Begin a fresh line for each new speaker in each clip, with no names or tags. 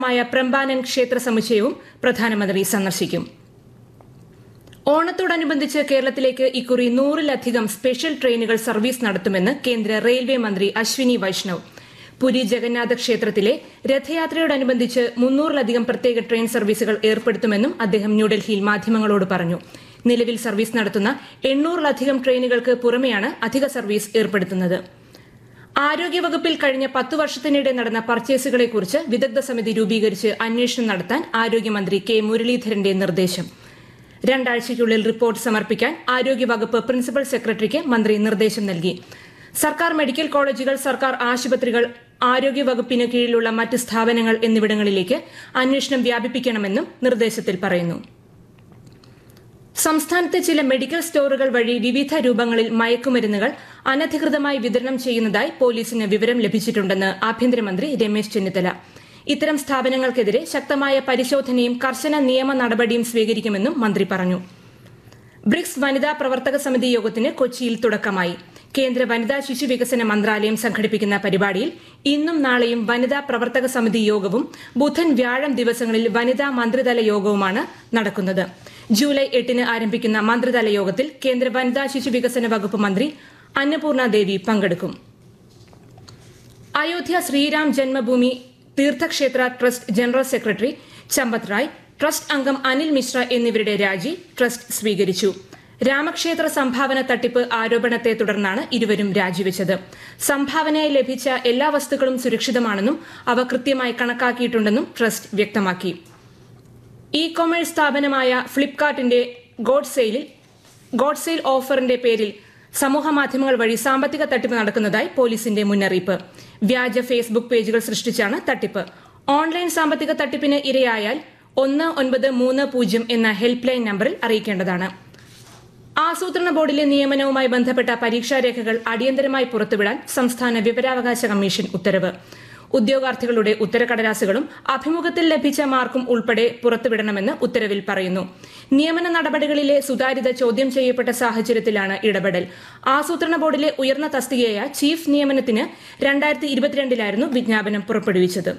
മായ Prambanan ക്ഷേത്ര സമുച്ചയവും പ്രധാനമന്ത്രി സന്ദർശിക്കും ഓണത്തോടനുബന്ധിച്ച് കേരളത്തിലേക്ക് ഇക്കുറി നൂറിലധികം സ്പെഷ്യൽ ട്രെയിനുകൾ സർവീസ് നടത്തുമെന്ന് കേന്ദ്ര റെയിൽവേ മന്ത്രി അശ്വിനി വൈഷ്ണവ് പുരി ജഗന്നാഥ ക്ഷേത്രത്തിലെ രഥയാത്രയോടനുബന്ധിച്ച് മുന്നൂറിലധികം പ്രത്യേക ട്രെയിൻ സർവീസുകൾ ഏർപ്പെടുത്തുമെന്നും അദ്ദേഹം ന്യൂഡൽഹിയിൽ മാധ്യമങ്ങളോട് പറഞ്ഞു നിലവിൽ സർവീസ് നടത്തുന്ന എണ്ണൂറിലധികം ട്രെയിനുകൾക്ക് പുറമെയാണ് അധിക സർവീസ് ഏർപ്പെടുത്തുന്നത് ആരോഗ്യവകുപ്പിൽ കഴിഞ്ഞ പത്തു വർഷത്തിനിടെ നടന്ന പർച്ചേസുകളെക്കുറിച്ച് വിദഗ്ധ സമിതി രൂപീകരിച്ച് അന്വേഷണം നടത്താൻ ആരോഗ്യമന്ത്രി കെ മുരളീധരന്റെ നിർദ്ദേശം രണ്ടാഴ്ചയ്ക്കുള്ളിൽ റിപ്പോർട്ട് സമർപ്പിക്കാൻ ആരോഗ്യവകുപ്പ് പ്രിൻസിപ്പൽ സെക്രട്ടറിക്ക് മന്ത്രി നിർദ്ദേശം നൽകി സർക്കാർ മെഡിക്കൽ കോളേജുകൾ സർക്കാർ ആശുപത്രികൾ ആരോഗ്യവകുപ്പിന് കീഴിലുള്ള മറ്റ് സ്ഥാപനങ്ങൾ എന്നിവിടങ്ങളിലേക്ക് അന്വേഷണം വ്യാപിപ്പിക്കണമെന്നും നിർദ്ദേശത്തിൽ പറയുന്നു സംസ്ഥാനത്തെ ചില മെഡിക്കൽ സ്റ്റോറുകൾ വഴി വിവിധ രൂപങ്ങളിൽ മയക്കുമരുന്നുകൾ അനധികൃതമായി വിതരണം ചെയ്യുന്നതായി പോലീസിന് വിവരം ലഭിച്ചിട്ടുണ്ടെന്ന് ആഭ്യന്തരമന്ത്രി രമേശ് ചെന്നിത്തല ഇത്തരം സ്ഥാപനങ്ങൾക്കെതിരെ ശക്തമായ പരിശോധനയും കർശന നിയമ നടപടിയും സ്വീകരിക്കുമെന്നും മന്ത്രി പറഞ്ഞു ബ്രിക്സ് വനിതാ പ്രവർത്തക സമിതി യോഗത്തിന് കൊച്ചിയിൽ തുടക്കമായി കേന്ദ്ര വനിതാ ശിശു വികസന മന്ത്രാലയം സംഘടിപ്പിക്കുന്ന പരിപാടിയിൽ ഇന്നും നാളെയും വനിതാ പ്രവർത്തക സമിതി യോഗവും ബുധൻ വ്യാഴം ദിവസങ്ങളിൽ വനിതാ മന്ത്രിതല യോഗവുമാണ് നടക്കുന്നത് ജൂലൈ എട്ടിന് ആരംഭിക്കുന്ന മന്ത്രിതല യോഗത്തിൽ കേന്ദ്ര വനിതാ ശിശു വികസന വകുപ്പ് മന്ത്രി അന്നപൂർണ ദേവി പങ്കെടുക്കും Ayodhya Shriram Janmabhoomi Teerthkshetra trust general secretary Champat Rai trust അംഗം അനിൽ മിശ്ര എന്നിവരുടെ രാജി ട്രസ്റ്റ് സ്വീകരിച്ചു രാമക്ഷേത്ര സംഭാവന തട്ടിപ്പ് ആരോപണത്തെ തുടർന്നാണ് ഇരുവരും രാജിവെച്ചത് സംഭാവനയായി ലഭിച്ച എല്ലാ വസ്തുക്കളും സുരക്ഷിതമാണെന്നും അവ കൃത്യമായി കണക്കാക്കിയിട്ടുണ്ടെന്നും ട്രസ്റ്റ് വ്യക്തമാക്കി ഇ കൊമേഴ്സ് സ്ഥാപനമായ ഫ്ലിപ്കാർട്ടിന്റെ ഗോഡ് സെയിലിൽ ഗോഡ് സെയിൽ ഓഫറിന്റെ പേരിൽ സമൂഹ മാധ്യമങ്ങൾ വഴി സാമ്പത്തിക തട്ടിപ്പ് നടക്കുന്നതായി പോലീസിന്റെ മുന്നറിയിപ്പ് വ്യാജ ഫേസ്ബുക്ക് പേജുകൾ സൃഷ്ടിച്ചാണ് തട്ടിപ്പ് ഓൺലൈൻ സാമ്പത്തിക തട്ടിപ്പിന് ഇരയായാൽ ഒന്ന് ഒൻപത് മൂന്ന് പൂജ്യം എന്ന ഹെൽപ്പ് ലൈൻ നമ്പറിൽ അറിയിക്കേണ്ടതാണ് ആസൂത്രണ ബോർഡിലെ നിയമനവുമായി ബന്ധപ്പെട്ട പരീക്ഷാരേഖകൾ അടിയന്തരമായി പുറത്തുവിടാൻ സംസ്ഥാന വിവരാവകാശ കമ്മീഷൻ ഉത്തരവ് ഉദ്യോഗാർത്ഥികളുടെ ഉത്തരക്കടലാസുകളും അഭിമുഖത്തിൽ ലഭിച്ച മാർക്കും ഉൾപ്പെടെ പുറത്തുവിടണമെന്ന് ഉത്തരവിൽ പറയുന്നു നിയമന നടപടികളിലെ സുതാര്യത ചോദ്യം ചെയ്യപ്പെട്ട സാഹചര്യത്തിലാണ് ഇടപെടൽ ആസൂത്രണ ബോർഡിലെ ഉയർന്ന തസ്തികയായ ചീഫ് നിയമനത്തിന് രണ്ടായിരത്തി ഇരുപത്തിരണ്ടിലായിരുന്നു വിജ്ഞാപനം പുറപ്പെടുവിച്ചത്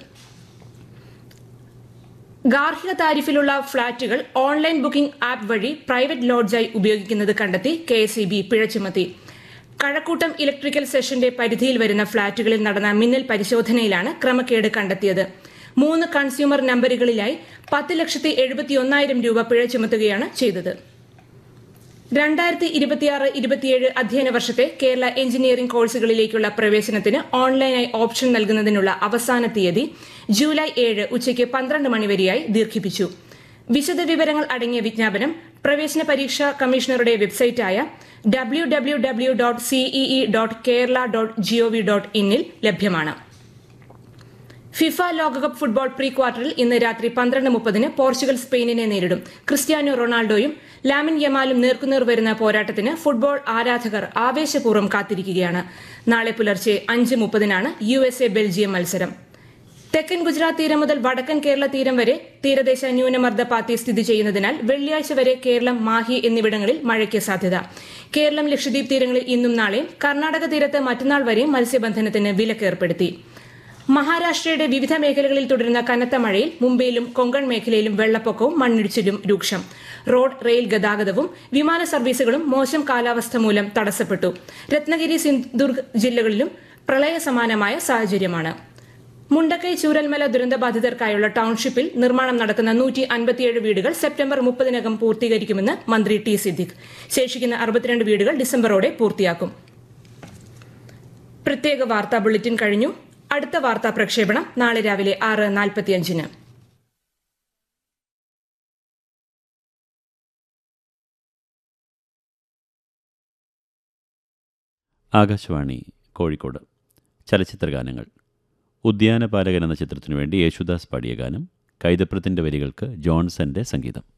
ഗാർഹിക താരിഫിലുള്ള ഫ്ളാറ്റുകൾ ഓൺലൈൻ ബുക്കിംഗ് ആപ്പ് വഴി പ്രൈവറ്റ് ലോഡ്ജായി ഉപയോഗിക്കുന്നത് കണ്ടെത്തി കെ എസ് ഇ ബി പിഴ ചുമത്തി കഴക്കൂട്ടം ഇലക്ട്രിക്കൽ സെഷന്റെ പരിധിയിൽ വരുന്ന ഫ്ളാറ്റുകളിൽ നടന്ന മിന്നൽ പരിശോധനയിലാണ് ക്രമക്കേട് കണ്ടെത്തിയത് മൂന്ന് കൺസ്യൂമർ നമ്പറുകളിലായി പത്ത് ലക്ഷത്തി എഴുപത്തിയൊന്നായിരം രൂപ പിഴ ചുമത്തുകയാണ് ചെയ്തത് രണ്ടായിരത്തി ഇരുപത്തിയാറ് ഇരുപത്തിയേഴ് അധ്യയന വർഷത്തെ കേരള എഞ്ചിനീയറിംഗ് കോഴ്സുകളിലേക്കുള്ള പ്രവേശനത്തിന് ഓൺലൈനായി ഓപ്ഷൻ നൽകുന്നതിനുള്ള അവസാന തീയതി ജൂലൈ ഏഴ് ഉച്ചയ്ക്ക് പന്ത്രണ്ട് മണിവരെയായി ദീർഘിപ്പിച്ചു വിശദവിവരങ്ങൾ അടങ്ങിയ വിജ്ഞാപനം പ്രവേശന പരീക്ഷാ കമ്മീഷണറുടെ വെബ്സൈറ്റായ W W W dot C E E dot Kerala dot G O V dot ഇന്നിൽ ലഭ്യമാണ് ഫിഫ ലോകകപ്പ് ഫുട്ബോൾ പ്രീ ക്വാർട്ടറിൽ ഇന്ന് രാത്രി പന്ത്രണ്ട് മുപ്പതിന് പോർച്ചുഗൽ സ്പെയിനിനെ നേരിടും ക്രിസ്ത്യാനോ റൊണാൾഡോയും ലാമിൻ യമാലും നേർക്കുനേർ വരുന്ന പോരാട്ടത്തിന് ഫുട്ബോൾ ആരാധകർ ആവേശപൂർവ്വം കാത്തിരിക്കുകയാണ് നാളെ പുലർച്ചെ അഞ്ച് മുപ്പതിനാണ് യു എസ് എ ബെൽജിയം മത്സരം തെക്കൻ ഗുജറാത്ത് തീരം മുതൽ വടക്കൻ കേരള തീരം വരെ തീരദേശ ന്യൂനമർദ്ദ പാത്തി സ്ഥിതി ചെയ്യുന്നതിനാൽ വെള്ളിയാഴ്ച വരെ കേരളം മാഹി എന്നിവിടങ്ങളിൽ മഴയ്ക്ക് സാധ്യത കേരളം ലക്ഷദ്വീപ് തീരങ്ങളിൽ ഇന്നും നാളെയും കർണാടക തീരത്ത് മറ്റന്നാൾ വരെയും മത്സ്യബന്ധനത്തിന് വിലക്ക് ഏർപ്പെടുത്തി മഹാരാഷ്ട്രയുടെ വിവിധ മേഖലകളിൽ തുടരുന്ന കനത്ത മഴയിൽ മുംബൈയിലും കൊങ്കൺ മേഖലയിലും വെള്ളപ്പൊക്കവും മണ്ണിടിച്ചിലും രൂക്ഷം റോഡ് റെയിൽ ഗതാഗതവും വിമാന സർവീസുകളും മോശം കാലാവസ്ഥ മൂലം തടസ്സപ്പെട്ടു രത്നഗിരി സിന്ധുദുർഗ് ജില്ലകളിലും പ്രളയ സമാനമായ സാഹചര്യമാണ് മുണ്ടക്കൈ ചൂരൽമല ദുരന്തബാധിതർക്കായുള്ള ടൌൺഷിപ്പിൽ നിർമ്മാണം നടക്കുന്ന നൂറ്റി അൻപത്തിയേഴ് വീടുകൾ സെപ്റ്റംബർ മുപ്പതിനകം പൂർത്തീകരിക്കുമെന്ന് മന്ത്രി ടി സിദ്ദിഖ് ശേഷിക്കുന്ന അറുപത്തിരണ്ട് വീടുകൾ ഡിസംബറോടെ പൂർത്തിയാക്കും പ്രത്യേക വാർത്താ ബുള്ളറ്റിൻ കഴിഞ്ഞു അടുത്ത വാർത്താ പ്രക്ഷേപണം നാളെ രാവിലെ ആറ് നാൽപ്പത്തിയഞ്ചിന്
ആകാശവാണി കോഴിക്കോട് ചലച്ചിത്രഗാനങ്ങൾ ഉദ്യാനപാലകൻ എന്ന ചിത്രത്തിനു വേണ്ടി യേശുദാസ് പാടിയ ഗാനം കൈതപ്രത്തിൻ്റെ വരികൾക്ക് ജോൺസന്റെ സംഗീതം